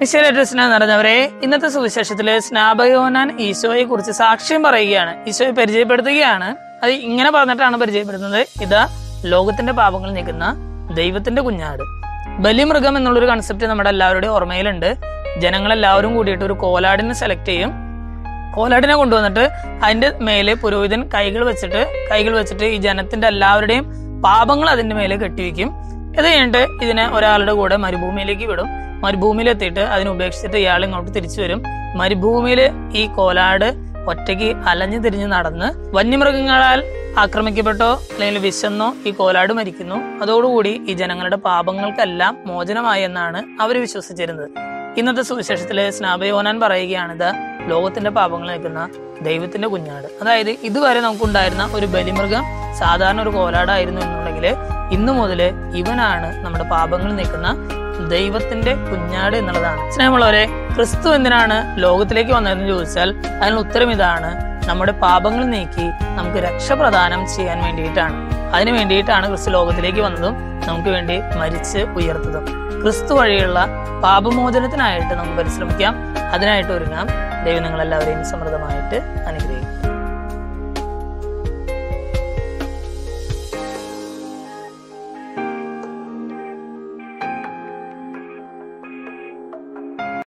നിശ്ചയസ്ന നിറഞ്ഞവരെ ഇന്നത്തെ സുവിശേഷത്തില് സ്നാപയോനാൻ ഈശോയെ കുറിച്ച് സാക്ഷ്യം പറയുകയാണ് ഈശോയെ പരിചയപ്പെടുത്തുകയാണ് അത് ഇങ്ങനെ പറഞ്ഞിട്ടാണ് പരിചയപ്പെടുത്തുന്നത് ഇതാ ലോകത്തിന്റെ പാപങ്ങൾ നീക്കുന്ന ദൈവത്തിന്റെ കുഞ്ഞാട് ബലിമൃഗം എന്നുള്ളൊരു കൺസെപ്റ്റ് നമ്മുടെ എല്ലാവരുടെയും ഓർമ്മയിലുണ്ട് ജനങ്ങളെല്ലാവരും കൂടിയിട്ട് ഒരു കോലാടിനെ സെലക്ട് ചെയ്യും കോലാടിനെ കൊണ്ടുവന്നിട്ട് അതിന്റെ മേലെ പുരോഹിതൻ കൈകൾ വെച്ചിട്ട് കൈകൾ വെച്ചിട്ട് ഈ ജനത്തിന്റെ എല്ലാവരുടെയും പാപങ്ങൾ അതിന്റെ മേലെ കെട്ടിവെക്കും ഇത് കഴിഞ്ഞിട്ട് ഇതിനെ ഒരാളുടെ കൂടെ മരുഭൂമിയിലേക്ക് വിടും മരുഭൂമിയിൽ എത്തിയിട്ട് അതിനെ ഉപേക്ഷിച്ചിട്ട് ഇയാൾ ഇങ്ങോട്ട് തിരിച്ചു വരും മരുഭൂമിയിൽ ഈ കോലാട് ഒറ്റയ്ക്ക് അലഞ്ഞു തിരിഞ്ഞ് നടന്ന് വന്യമൃഗങ്ങളാൽ ആക്രമിക്കപ്പെട്ടോ അല്ലെങ്കിൽ വിശന്നോ ഈ കോലാട് മരിക്കുന്നു അതോടുകൂടി ഈ ജനങ്ങളുടെ പാപങ്ങൾക്കെല്ലാം മോചനമായി എന്നാണ് അവർ വിശ്വസിച്ചിരുന്നത് ഇന്നത്തെ സുവിശേഷത്തില് സ്നാപയോനാൻ പറയുകയാണിത് ലോകത്തിന്റെ പാപങ്ങൾ നിൽക്കുന്ന ദൈവത്തിന്റെ കുഞ്ഞാട് അതായത് ഇതുവരെ നമുക്കുണ്ടായിരുന്ന ഒരു ബലിമൃഗം സാധാരണ ഒരു കോലാടായിരുന്നു എന്നുണ്ടെങ്കിൽ ഇന്നു മുതല് ഇവനാണ് നമ്മുടെ പാപങ്ങൾ നീക്കുന്ന ദൈവത്തിന്റെ കുഞ്ഞാട് എന്നുള്ളതാണ് സ്നേഹമുള്ളവരെ ക്രിസ്തു എന്തിനാണ് ലോകത്തിലേക്ക് വന്നതെന്ന് ചോദിച്ചാൽ അതിനുള്ള ഉത്തരം ഇതാണ് നമ്മുടെ പാപങ്ങൾ നീക്കി നമുക്ക് രക്ഷ പ്രദാനം ചെയ്യാൻ വേണ്ടിയിട്ടാണ് അതിനു വേണ്ടിയിട്ടാണ് ക്രിസ്തു ലോകത്തിലേക്ക് വന്നതും നമുക്ക് വേണ്ടി മരിച്ച് ഉയർത്തതും ക്രിസ്തു വഴിയുള്ള പാപമോചനത്തിനായിട്ട് നമുക്ക് പരിശ്രമിക്കാം അതിനായിട്ട് ഒരുങ്ങാം ദൈവം നിങ്ങളെല്ലാവരെയും സമൃദ്ധമായിട്ട് അനുഗ്രഹിക്കും